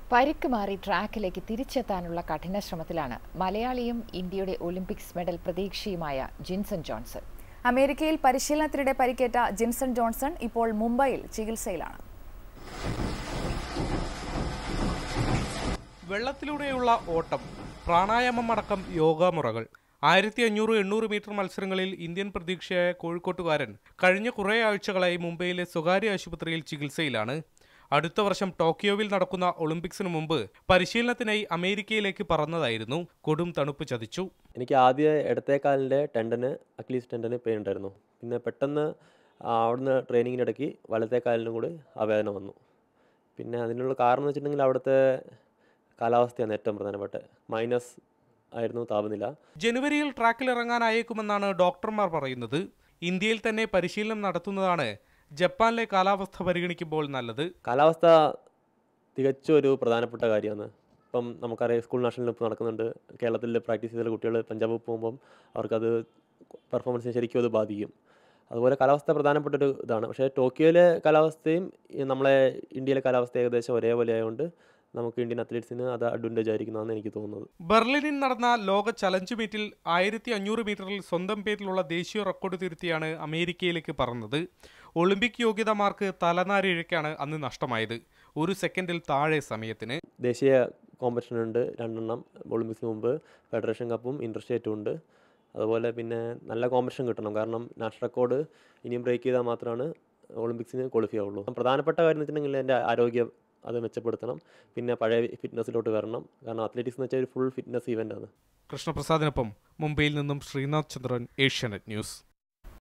പരിക്ക് മാറി ട്രാക്കിലേക്ക് തിരിച്ചെത്താനുള്ള കഠിന ശ്രമത്തിലാണ് മലയാളിയും ഇന്ത്യയുടെ ഒളിമ്പിക്സ് മെഡൽ പ്രതീക്ഷയുമായ ജിൻസൺ ജോൺസൺ അമേരിക്കയിൽ പരിശീലനത്തിനിടെ പരിക്കേറ്റ ജിൻസൺ ജോൺസൺ ഇപ്പോൾ മുംബൈയിൽ ചികിത്സയിലാണ് വെള്ളത്തിലൂടെയുള്ള ഓട്ടം പ്രാണായാമം അടക്കം യോഗാമുറകൾ ആയിരത്തി അഞ്ഞൂറ് എണ്ണൂറ് മീറ്റർ മത്സരങ്ങളിൽ ഇന്ത്യൻ പ്രതീക്ഷയായ കോഴിക്കോട്ടുകാരൻ കഴിഞ്ഞ കുറേ ആഴ്ചകളായി മുംബൈയിലെ സ്വകാര്യ ആശുപത്രിയിൽ ചികിത്സയിലാണ് അടുത്ത വർഷം ടോക്കിയോവിൽ നടക്കുന്ന ഒളിമ്പിക്സിന് മുമ്പ് പരിശീലനത്തിനായി അമേരിക്കയിലേക്ക് പറന്നതായിരുന്നു കൊടും തണുപ്പ് ചതിച്ചു എനിക്ക് ആദ്യം ഇടത്തെ കാലിൻ്റെ ടെൻഡന് അക്ലീസ് ടെൻഡന് പെയിൻ ഉണ്ടായിരുന്നു പിന്നെ പെട്ടെന്ന് ആ, അവിടുന്ന് ട്രെയിനിങ്ങിനിടയ്ക്ക് വലത്തെ കാലിനും കൂടി ആ വേദന വന്നു പിന്നെ അതിനുള്ള കാരണം എന്ന് വെച്ചിട്ടുണ്ടെങ്കിൽ അവിടുത്തെ കാലാവസ്ഥയാണ് ഏറ്റവും പ്രധാനപ്പെട്ട മൈനസ് ആയിരുന്നു താപനില ജനുവരിയിൽ ട്രാക്കിലിറങ്ങാനായേക്കുമെന്നാണ് ഡോക്ടർമാർ പറയുന്നത് ഇന്ത്യയിൽ തന്നെ പരിശീലനം നടത്തുന്നതാണ് ജപ്പാനിലെ കാലാവസ്ഥ പരിഗണിക്കുമ്പോൾ നല്ലത് കാലാവസ്ഥ തികച്ചും ഒരു പ്രധാനപ്പെട്ട കാര്യമാണ് ഇപ്പം നമുക്കറിയാം സ്കൂൾ നാഷണൽ ഇപ്പോൾ നടക്കുന്നുണ്ട് കേരളത്തിൽ പ്രാക്ടീസ് ചെയ്ത കുട്ടികൾ പഞ്ചാബ് പോകുമ്പം അവർക്കത് പെർഫോമൻസിനെ ശരിക്കും അത് ബാധിക്കും അതുപോലെ കാലാവസ്ഥ പ്രധാനപ്പെട്ട ഒരു ഇതാണ് പക്ഷേ ടോക്കിയോയിലെ കാലാവസ്ഥയും ഈ നമ്മളെ ഇന്ത്യയിലെ കാലാവസ്ഥ ഏകദേശം ഒരേപോലെ ആയതുകൊണ്ട് നമുക്ക് ഇന്ത്യൻ അത്ലറ്റ്സിന് അത് അഡ്വാൻറ്റേജ് ആയിരിക്കുന്നതാണ് എനിക്ക് തോന്നുന്നത് ബെർലിനിൽ നടന്ന ലോക ചലഞ്ച് മീറ്റിൽ ആയിരത്തി അഞ്ഞൂറ് മീറ്ററിൽ സ്വന്തം പേരിലുള്ള ദേശീയ റെക്കോർഡ് തിരുത്തിയാണ് അമേരിക്കയിലേക്ക് പറന്നത് ഒളിമ്പിക് യോഗ്യത മാർക്ക് തലനാരിഴയ്ക്കാണ് അന്ന് നഷ്ടമായത് ഒരു സെക്കൻഡിൽ താഴെ സമയത്തിന് ദേശീയ കോമ്പറ്റീഷൻ ഉണ്ട് രണ്ടെണ്ണം ഒളിമ്പിക്സിന് മുമ്പ് ഫെഡറേഷൻ കപ്പും ഇൻ്റർസ്റ്റേറ്റും ഉണ്ട് അതുപോലെ പിന്നെ നല്ല കോമ്പറ്റീഷൻ കിട്ടണം കാരണം നാഷണൽ റെക്കോർഡ് ഇനിയും ബ്രേക്ക് ചെയ്താൽ മാത്രമാണ് ഒളിമ്പിക്സിന് ക്വാളിഫൈ ആവുള്ളൂ പ്രധാനപ്പെട്ട കാര്യം എന്ന് വെച്ചിട്ടുണ്ടെങ്കിൽ എൻ്റെ ആരോഗ്യം അത് മെച്ചപ്പെടുത്തണം പിന്നെ പഴയ ഫിറ്റ്നസ്സിലോട്ട് വരണം കാരണം അത്ലറ്റിക്സ് എന്ന് വെച്ചാൽ ഒരു ഫുൾ ഫിറ്റ്നസ് ഇവൻ്റ് ആണ് കൃഷ്ണപ്രസാദിനൊപ്പം മുംബൈയിൽ നിന്നും ശ്രീനാഥ് ചന്ദ്രൻ ഏഷ്യാനെറ്റ് ന്യൂസ്